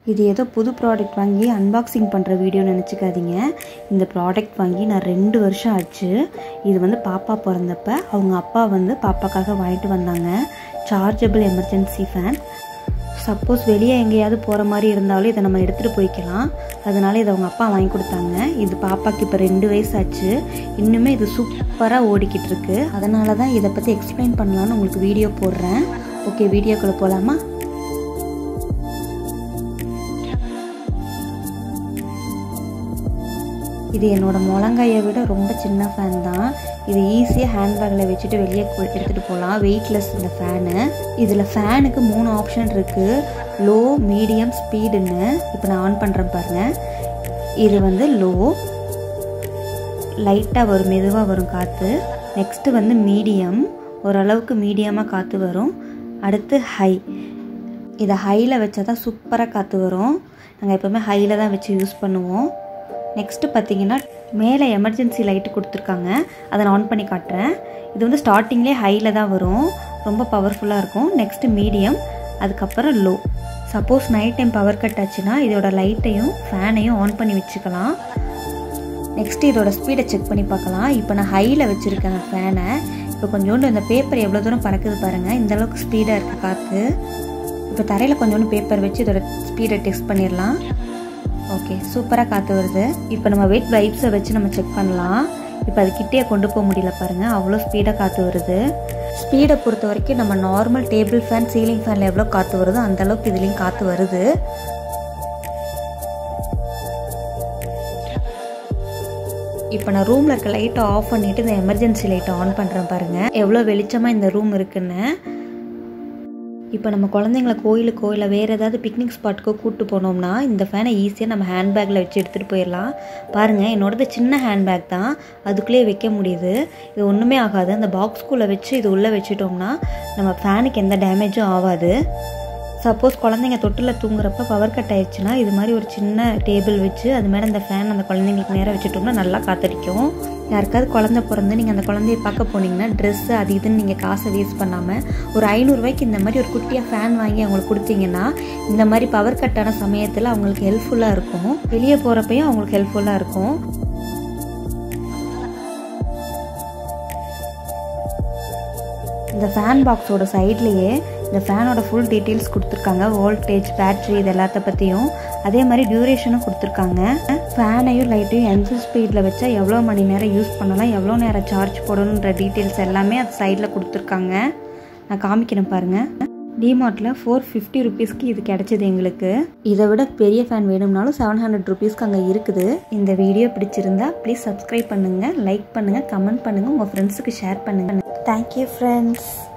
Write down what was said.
இது ஏதோ புது ப்ராடக்ட் வாங்கி அன்பாக்சிங் பண்ணுற வீடியோ நினச்சிக்காதீங்க இந்த ப்ராடக்ட் வாங்கி நான் ரெண்டு வருஷம் ஆச்சு இது வந்து பாப்பா பிறந்தப்ப அவங்க அப்பா வந்து பாப்பாக்காக வாங்கிட்டு வந்தாங்க சார்ஜபிள் எமர்ஜென்சி ஃபேன் சப்போஸ் வெளியே எங்கேயாவது போகிற மாதிரி இருந்தாலும் இதை நம்ம எடுத்துகிட்டு போய்க்கலாம் அதனால இதை அவங்க அப்பா வாங்கி கொடுத்தாங்க இது பாப்பாக்கு இப்போ ரெண்டு வயசு ஆச்சு இன்னுமே இது சூப்பராக ஓடிக்கிட்டு இருக்கு அதனால தான் இதை பற்றி எக்ஸ்பிளைன் பண்ணலான்னு உங்களுக்கு வீடியோ போடுறேன் ஓகே வீடியோக்குள்ளே போகலாமா இது என்னோட முழங்கையை விட ரொம்ப சின்ன ஃபேன் தான் இது ஈஸியாக ஹேண்ட்பேக்கில் வச்சுட்டு வெளியே எடுத்துகிட்டு போகலாம் வெயிட்லெஸ் இந்த ஃபேனு இதில் ஃபேனுக்கு மூணு ஆப்ஷன் இருக்குது லோ மீடியம் ஸ்பீடுன்னு இப்போ நான் ஆன் பண்ணுறேன் பாருங்கள் இது வந்து லோ லைட்டாக வரும் மெதுவாக வரும் காற்று நெக்ஸ்ட்டு வந்து மீடியம் ஓரளவுக்கு மீடியமாக காற்று வரும் அடுத்து ஹை இதை ஹையில் வச்சா தான் சூப்பராக காற்று வரும் நாங்கள் எப்போவுமே ஹையில் தான் வச்சு யூஸ் பண்ணுவோம் நெக்ஸ்ட்டு பார்த்தீங்கன்னா மேலே எமர்ஜென்சி லைட்டு கொடுத்துருக்காங்க அதை நான் ஆன் பண்ணி காட்டுறேன் இது வந்து ஸ்டார்டிங்லேயே ஹையில் தான் வரும் ரொம்ப பவர்ஃபுல்லாக இருக்கும் நெக்ஸ்ட்டு மீடியம் அதுக்கப்புறம் low suppose night time power cut ஆச்சுன்னா இதோட லைட்டையும் ஃபேனையும் ஆன் பண்ணி வச்சுக்கலாம் நெக்ஸ்ட்டு இதோட ஸ்பீடை செக் பண்ணி பார்க்கலாம் இப்போ நான் ஹையில் வச்சுருக்கேன் ஃபேனை இப்போ கொஞ்சோண்டு இந்த பேப்பர் எவ்வளோ தூரம் பறக்குது பாருங்கள் இந்தளவுக்கு ஸ்பீடாக இருக்குது காற்று இப்போ தரையில் கொஞ்சோண்டு பேப்பர் வச்சு இதோட ஸ்பீடை டெஸ்ட் பண்ணிடலாம் ஓகே சூப்பராக காற்று வருது இப்போ நம்ம வெயிட் வைப்ஸை வச்சு நம்ம செக் பண்ணலாம் இப்போ அது கிட்டே கொண்டு போக முடியல பாருங்கள் அவ்வளோ ஸ்பீடாக காற்று வருது ஸ்பீடை பொறுத்த வரைக்கும் நம்ம நார்மல் டேபிள் ஃபேன் சீலிங் ஃபேனில் எவ்வளோ காற்று வருதோ அந்தளவுக்கு இதுலேயும் காற்று வருது இப்போ நான் ரூமில் இருக்க லைட்டை ஆஃப் பண்ணிவிட்டு இந்த எமர்ஜென்சி லைட்டை ஆன் பண்ணுறேன் பாருங்கள் எவ்வளோ வெளிச்சமாக இந்த ரூம் இருக்குன்னு இப்போ நம்ம குழந்தைங்கள கோயிலுக்கோ இல்லை வேறு ஏதாவது பிக்னிக் ஸ்பாட்டுக்கோ கூப்பிட்டு போனோம்னா இந்த ஃபேனை ஈஸியாக நம்ம ஹேண்ட்பேக்கில் வச்சு எடுத்துகிட்டு போயிடலாம் பாருங்கள் என்னோடது சின்ன ஹேண்ட்பேக் தான் அதுக்குள்ளேயே வைக்க முடியுது இது ஒன்றுமே ஆகாது அந்த பாக்ஸ்குள்ளே வச்சு இது உள்ளே வச்சுட்டோம்னா நம்ம ஃபேனுக்கு எந்த டேமேஜும் ஆகாது சப்போஸ் குழந்தைங்க தொட்டில் தூங்குறப்ப பவர் கட் ஆயிடுச்சுன்னா இது மாதிரி ஒரு சின்ன டேபிள் வச்சு அது மேலே அந்த ஃபேன் அந்த குழந்தைங்களுக்கு நேராக வச்சுட்டோம்னா நல்லா காத்தடிக்கும் யாருக்காவது குழந்த பிறந்து நீங்கள் அந்த குழந்தைய பார்க்க போனீங்கன்னா ட்ரெஸ்ஸு அது இதுன்னு நீங்கள் காசை வேஸ்ட் பண்ணாமல் ஒரு ஐநூறுரூவாய்க்கு இந்த மாதிரி ஒரு குட்டியாக ஃபேன் வாங்கி அவங்களுக்கு கொடுத்தீங்கன்னா இந்த மாதிரி பவர் கட்டான சமயத்தில் அவங்களுக்கு ஹெல்ப்ஃபுல்லாக இருக்கும் வெளியே போகிறப்பையும் அவங்களுக்கு ஹெல்ப்ஃபுல்லாக இருக்கும் இந்த ஃபேன் பாக்ஸோட சைட்லேயே இந்த ஃபேனோட ஃபுல் டீட்டெயில்ஸ் கொடுத்துருக்காங்க வோல்டேஜ் பேட்ரி இது எல்லாத்த பற்றியும் அதே மாதிரி டியூரேஷனும் கொடுத்துருக்காங்க ஃபேனையும் லைட்டையும் எந்த ஸ்பீடில் வச்சா எவ்வளோ மணி நேரம் யூஸ் பண்ணலாம் எவ்வளோ நேரம் சார்ஜ் போடணுன்ற டீட்டெயில்ஸ் எல்லாமே அது சைடில் கொடுத்துருக்காங்க நான் காமிக்கிறேன் பாருங்கள் டிமார்ட்டில் ஃபோர் ஃபிஃப்டி ருபீஸ்க்கு இது கிடச்சிது எங்களுக்கு இதை விட பெரிய ஃபேன் வேணும்னாலும் செவன் ஹண்ட்ரட் ருபீஸ்க்கு அங்கே இருக்குது இந்த வீடியோ பிடிச்சிருந்தா ப்ளீஸ் சப்ஸ்கிரைப் பண்ணுங்கள் லைக் பண்ணுங்கள் கமெண்ட் பண்ணுங்கள் உங்கள் ஃப்ரெண்ட்ஸுக்கு ஷேர் பண்ணுங்கள் தேங்க்யூ ஃப்ரெண்ட்ஸ்